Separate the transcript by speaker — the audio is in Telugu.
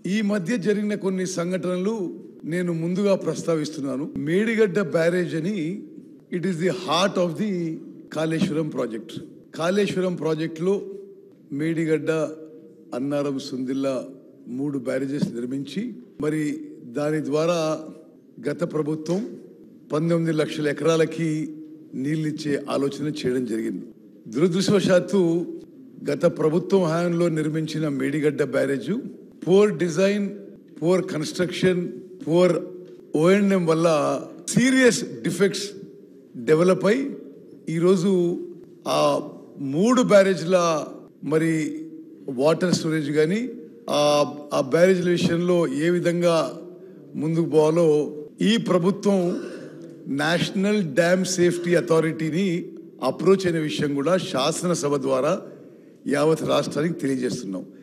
Speaker 1: ఈ మధ్య జరిగిన కొన్ని సంఘటనలు నేను ముందుగా ప్రస్తావిస్తున్నాను మేడిగడ్డ బ్యారేజ్ అని it is the heart of the Kaleshwaram project Kaleshwaram ప్రాజెక్టులో మేడిగడ్డ అన్నారం సుందిల్లా మూడు బ్యారేజెస్ నిర్మించి మరి దాని ద్వారా గత ప్రభుత్వం పంతొమ్మిది లక్షల ఎకరాలకి నీళ్ళిచ్చే ఆలోచన చేయడం జరిగింది దురదృష్టవశాత్తు గత ప్రభుత్వం హయాంలో నిర్మించిన Medigadda barrage poor design poor construction poor ఓఎన్ఎం వల్ల సీరియస్ డిఫెక్ట్స్ డెవలప్ అయి ఈరోజు ఆ మూడు బ్యారేజ్ల మరి వాటర్ స్టోరేజ్ కానీ ఆ ఆ బ్యారేజ్ల విషయంలో ఏ విధంగా ముందుకు పోవాలో ఈ ప్రభుత్వం నేషనల్ డ్యామ్ సేఫ్టీ అథారిటీని అప్రోచ్ అయిన విషయం కూడా శాసనసభ ద్వారా యావత్ రాష్ట్రానికి తెలియజేస్తున్నాం